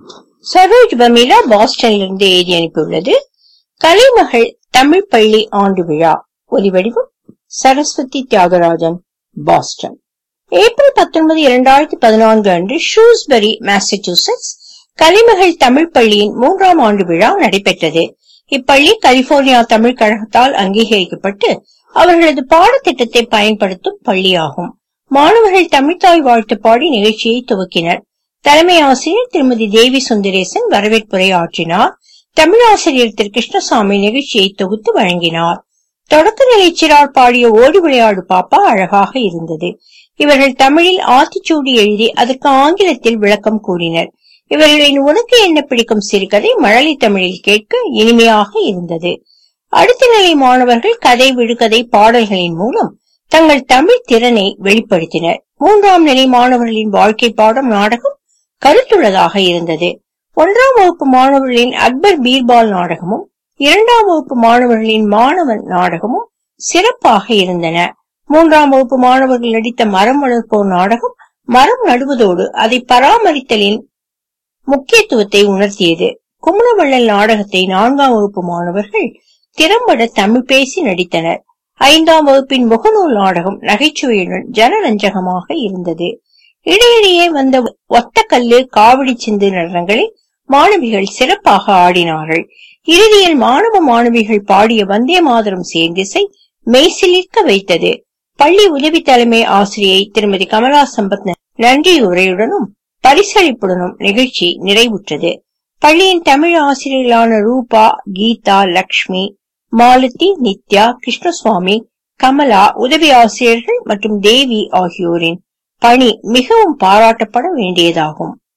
Saroj Pamela பாஸ்டனிலிருந்து எழுதி அனுப்பியுள்ளது கலைமகள் தமிழ் பள்ளி ஆண்டு விழா ஒலிவடிவம் சரஸ்வதி தியாகராஜன் பாஸ்டன் ஏப்ரல் பத்தொன்பது இரண்டாயிரத்தி பதினான்கு அன்று ஷூஸ்பரி மாசச்சூசெட்ஸ் கலைமகள் தமிழ் பள்ளியின் மூன்றாம் ஆண்டு விழா நடைபெற்றது இப்பள்ளி கலிபோர்னியா தமிழ் கழகத்தால் அங்கீகரிக்கப்பட்டு அவர்களது பாடத்திட்டத்தை பயன்படுத்தும் பள்ளியாகும் மாணவர்கள் தமிழ்தாய் வாழ்த்து பாடி நிகழ்ச்சியை துவக்கினர் தலைமை ஆசிரியர் திருமதி தேவி சுந்தரேசன் வரவேற்புரை ஆற்றினார் தமிழாசிரியர் திரு கிருஷ்ணசாமி நிகழ்ச்சியை தொகுத்து வழங்கினார் தொடக்க நிலைச்சிறார் பாடிய ஓடி விளையாடு பாப்பா அழகாக இருந்தது இவர்கள் தமிழில் ஆத்திச்சூடி எழுதி அதற்கு ஆங்கிலத்தில் விளக்கம் கூறினர் இவர்களின் உனக்கு என்ன பிடிக்கும் சிறுகதை மழலை தமிழில் கேட்க இனிமையாக இருந்தது அடுத்த நிலை மாணவர்கள் கதை விடுகதை பாடல்களின் மூலம் தங்கள் தமிழ் திறனை வெளிப்படுத்தினர் மூன்றாம் நிலை மாணவர்களின் வாழ்க்கை பாடம் நாடகம் கருத்துள்ளதாக இருந்தது ஒன்றாம் வகுப்பு மாணவர்களின் அக்பர் பீர்பால் நாடகமும் இரண்டாம் வகுப்பு மாணவர்களின் மாணவன் நாடகமும் சிறப்பாக இருந்தன மூன்றாம் வகுப்பு மாணவர்கள் நடித்த மரம் வளர்ப்போர் நாடகம் மரம் நடுவதோடு அதை பராமரித்தலின் முக்கியத்துவத்தை உணர்த்தியது குமரவள்ளல் நாடகத்தை நான்காம் வகுப்பு மாணவர்கள் திறம்பட தமிழ் பேசி நடித்தனர் ஐந்தாம் வகுப்பின் முகநூல் நாடகம் நகைச்சுவையுடன் ஜனரஞ்சகமாக இருந்தது இடையிடையே வந்த ஒத்தக்கல்லு காவடி சிந்து நடனங்களை மாணவிகள் சிறப்பாக ஆடினார்கள் இறுதியில் மாணவ மாணவிகள் பாடிய வந்தே மாதரம் சேர்ந்திசை மெய்சிலிர்க்க வைத்தது பள்ளி உதவி தலைமை ஆசிரியை திருமதி கமலா சம்பத் நன்றி உரையுடனும் பரிசளிப்புடனும் நிகழ்ச்சி நிறைவுற்றது பள்ளியின் தமிழ் ஆசிரியர்களான ரூபா கீதா லக்ஷ்மி மாலதி நித்யா கிருஷ்ணசுவாமி கமலா உதவி ஆசிரியர்கள் மற்றும் தேவி ஆகியோரின் பணி மிகவும் பாராட்டப்பட வேண்டியதாகும்